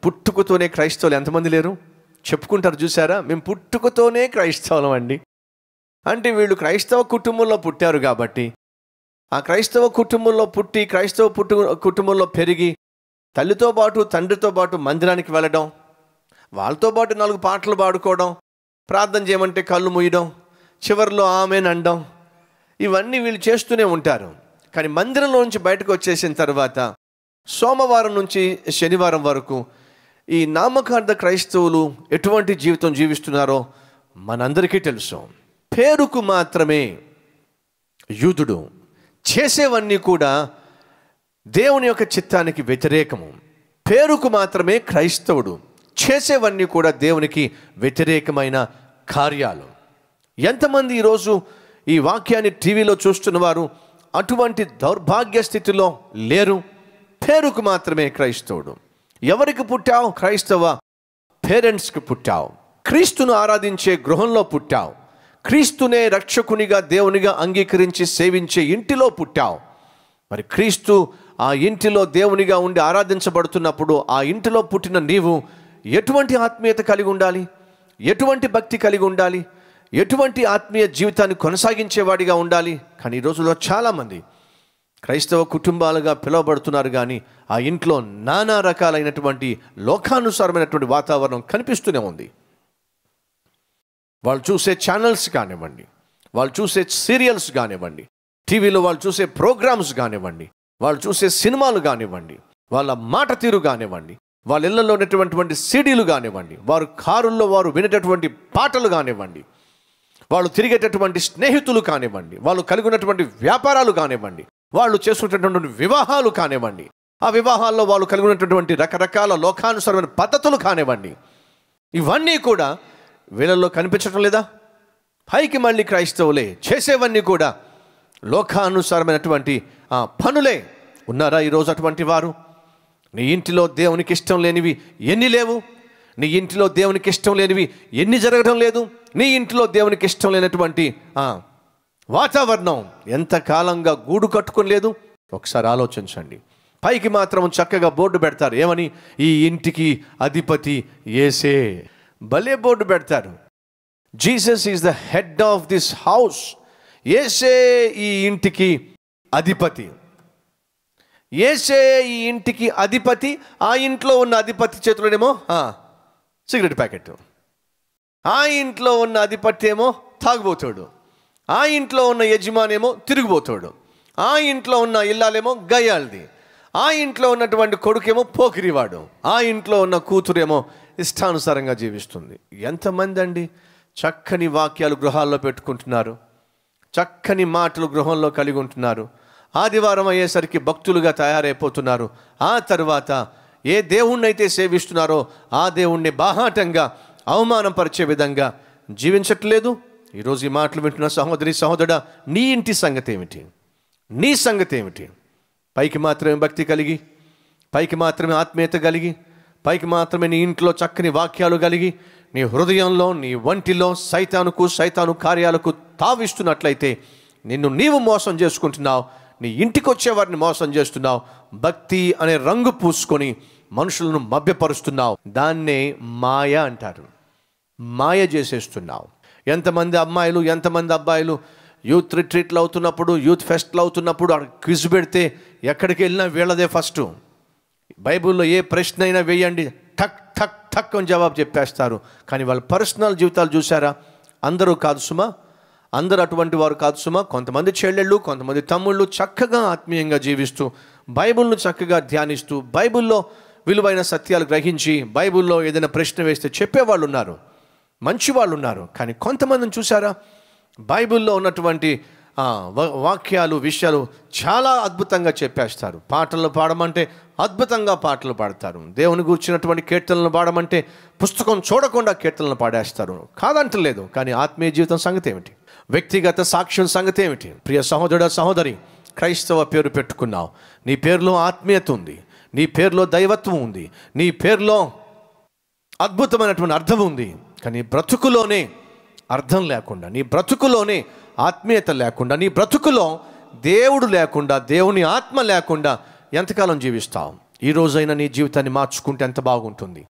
పుట్టుకతోనే క్రైస్తవులు ఎంతమంది లేరు చెప్పుకుంటారు చూసారా మేము పుట్టుకతోనే క్రైస్తవులం అండి అంటే వీళ్ళు క్రైస్తవ కుటుంబంలో పుట్టారు కాబట్టి ఆ క్రైస్తవ కుటుంబంలో పుట్టి క్రైస్తవ పుట్టు కుటుంబంలో పెరిగి తల్లితో పాటు తండ్రితో పాటు మందిరానికి వెళ్ళడం వాళ్ళతో పాటు నాలుగు పాటలు పాడుకోవడం ప్రార్థన చేయమంటే కళ్ళు మూయడం చివరిలో ఆమెను అనడం ఇవన్నీ వీళ్ళు చేస్తూనే ఉంటారు కానీ మందిరంలో నుంచి బయటకు వచ్చేసిన తర్వాత సోమవారం నుంచి శనివారం వరకు ఈ నామకార్థ క్రైస్తవులు ఎటువంటి జీవితం జీవిస్తున్నారో మనందరికీ తెలుసు పేరుకు మాత్రమే యూదుడు చేసేవన్నీ కూడా దేవుని యొక్క చిత్తానికి వ్యతిరేకము పేరుకు మాత్రమే క్రైస్తవుడు చేసేవన్నీ కూడా దేవునికి వ్యతిరేకమైన కార్యాలు ఎంతమంది ఈరోజు ఈ వాక్యాన్ని టీవీలో చూస్తున్న వారు అటువంటి దౌర్భాగ్య స్థితిలో లేరు పేరుకు మాత్రమే క్రైస్తవుడు ఎవరికి పుట్టావు క్రైస్తవ పేరెంట్స్కి పుట్టావు క్రీస్తును ఆరాధించే గృహంలో పుట్టావు క్రీస్తునే రక్షకునిగా దేవునిగా అంగీకరించి సేవించే ఇంటిలో పుట్టావు మరి క్రీస్తు ఆ ఇంటిలో దేవునిగా ఉండి ఆరాధించబడుతున్నప్పుడు ఆ ఇంటిలో పుట్టిన నీవు ఎటువంటి ఆత్మీయత కలిగి ఉండాలి ఎటువంటి భక్తి కలిగి ఉండాలి ఎటువంటి ఆత్మీయ జీవితాన్ని కొనసాగించేవాడిగా ఉండాలి కానీ ఈ రోజుల్లో చాలామంది క్రైస్తవ కుటుంబాలుగా పిలువబడుతున్నారు కానీ ఆ ఇంట్లో నానా రకాలైనటువంటి లోకానుసారమైనటువంటి వాతావరణం కనిపిస్తూనే ఉంది వాళ్ళు చూసే ఛానల్స్ కానివ్వండి వాళ్ళు చూసే సీరియల్స్ కానివ్వండి టీవీలో వాళ్ళు చూసే ప్రోగ్రామ్స్ కానివ్వండి వాళ్ళు చూసే సినిమాలు కానివ్వండి వాళ్ళ మాట తీరు కానివ్వండి వాళ్ళ ఇళ్లలో ఉన్నటువంటి సీడీలు కానివ్వండి వారు కారుల్లో వారు వినేటటువంటి పాటలు కానివ్వండి వాళ్ళు తిరిగేటటువంటి స్నేహితులు కానివ్వండి వాళ్ళు కలిగి ఉన్నటువంటి వ్యాపారాలు కానివ్వండి వాళ్ళు చేసుకునేటటువంటి వివాహాలు కానివ్వండి ఆ వివాహాల్లో వాళ్ళు కలిగి ఉన్నటువంటి రకరకాల లోకానుసరమైన పద్ధతులు కానివ్వండి ఇవన్నీ కూడా వీళ్ళల్లో కనిపించటం లేదా పైకి మళ్ళీ క్రైస్తవులే చేసేవన్నీ కూడా లోకానుసారమైనటువంటి ఆ, పనులే ఉన్నారా ఈరోజు అటువంటి వారు నీ ఇంటిలో దేవునికి ఇష్టం లేనివి ఎన్ని లేవు నీ ఇంటిలో దేవునికి ఇష్టం లేనివి ఎన్ని జరగడం లేదు నీ ఇంటిలో దేవునికి ఇష్టం లేనటువంటి ఆ, వాతావరణం ఎంతకాలంగా గూడు కట్టుకొని లేదు ఒకసారి ఆలోచించండి పైకి మాత్రం చక్కగా బోర్డు పెడతారు ఏమని ఈ ఇంటికి అధిపతి ఏసే భలే బోర్డు పెడతారు Jesus is the head of this house ఏసే ఈ ఇంటికి అధిపతి ఏసే ఈ ఇంటికి అధిపతి ఆ ఇంట్లో ఉన్న అధిపతి చేతిలోనేమో ఆ, సిగరెట్ ప్యాకెట్ ఆ ఇంట్లో ఉన్న అధిపతి ఏమో తాగుబోతాడు ఆ ఇంట్లో ఉన్న యజమానేమో తిరిగిపోతాడు ఆ ఇంట్లో ఉన్న ఇల్లాలేమో గయ్యాలది ఆ ఇంట్లో ఉన్నటువంటి కొడుకేమో పోకిరివాడు ఆ ఇంట్లో ఉన్న కూతురేమో ఇష్టానుసారంగా జీవిస్తుంది ఎంతమంది అండి చక్కని వాక్యాలు గృహాల్లో పెట్టుకుంటున్నారు చక్కని మాటలు గృహంలో కలిగి ఉంటున్నారు ఆదివారం అయ్యేసరికి భక్తులుగా తయారైపోతున్నారు ఆ తర్వాత ఏ దేవుణ్ణైతే సేవిస్తున్నారో ఆ దేవుణ్ణి బాహాటంగా అవమానపరిచే విధంగా జీవించట్లేదు ఈరోజు ఈ మాటలు వింటున్న సహోదరి సహోదరుడా నీ ఇంటి సంగతి ఏమిటి నీ సంగతి ఏమిటి పైకి మాత్రమే భక్తి కలిగి పైకి మాత్రమే ఆత్మీయత కలిగి పైకి మాత్రమే నీ ఇంట్లో చక్కని వాక్యాలు కలిగి నీ హృదయంలో నీ వంటిలో సైతానుకు సైతాను కార్యాలకు తావిస్తున్నట్లయితే నిన్ను నీవు మోసం చేసుకుంటున్నావు నీ ఇంటికి వచ్చేవారిని మోసం చేస్తున్నావు భక్తి అనే రంగు పూసుకొని మనుషులను మభ్యపరుస్తున్నావు దాన్నే మాయ అంటారు మాయ చేసేస్తున్నావు ఎంతమంది అమ్మాయిలు ఎంతమంది అబ్బాయిలు యూత్ రిట్రీట్లు అవుతున్నప్పుడు యూత్ ఫెస్ట్లు అవుతున్నప్పుడు అక్కడ క్విజ్ పెడితే ఎక్కడికి వెళ్ళినా వీళ్ళదే ఫస్ట్ బైబిల్లో ఏ ప్రశ్న అయినా వేయండి ఠక్ ఠక్ ఠక్ అని జవాబు చెప్పేస్తారు కానీ వాళ్ళ పర్సనల్ జీవితాలు చూసారా అందరూ కాదు సుమా అందరూ అటువంటి వారు కాదు సుమా కొంతమంది చెల్లెళ్ళు కొంతమంది తమ్ముళ్ళు చక్కగా ఆత్మీయంగా జీవిస్తూ బైబిల్ను చక్కగా ధ్యానిస్తూ బైబిల్లో విలువైన సత్యాలు గ్రహించి బైబిల్లో ఏదైనా ప్రశ్న వేస్తే చెప్పేవాళ్ళు ఉన్నారు మంచి వాళ్ళు ఉన్నారు కానీ కొంతమందిని చూసారా బైబిల్లో ఉన్నటువంటి ఆ, వా- వాక్యాలు విషయాలు చాలా అద్భుతంగా చెప్పేస్తారు పాటలు పాడమంటే అద్భుతంగా పాటలు పాడతారు దేవుని కూర్చున్నటువంటి కీర్తనలు పాడమంటే పుస్తకం చూడకుండా కీర్తనలు పాడేస్తారు కాదంటలేదు కానీ ఆత్మీయ జీవితం సంగతి ఏమిటి వ్యక్తిగత సాక్ష్యం సంగతి ఏమిటి ప్రియ సహోదరుడ సహోదరి క్రైస్తవ పేరు పెట్టుకున్నావు నీ పేరులో ఆత్మీయత ఉంది నీ పేరులో దైవత్వం ఉంది నీ పేరులో అద్భుతమైనటువంటి అర్థం ఉంది కానీ బ్రతుకులోనే అర్థం లేకుండా నీ బ్రతుకులోనే ఆత్మీయత లేకుండా నీ బ్రతుకులో దేవుడు లేకుండా దేవుని ఆత్మ లేకుండా ఎంతకాలం జీవిస్తావు ఈ రోజైనా నీ జీవితాన్ని మార్చుకుంటే ఎంత బాగుంటుంది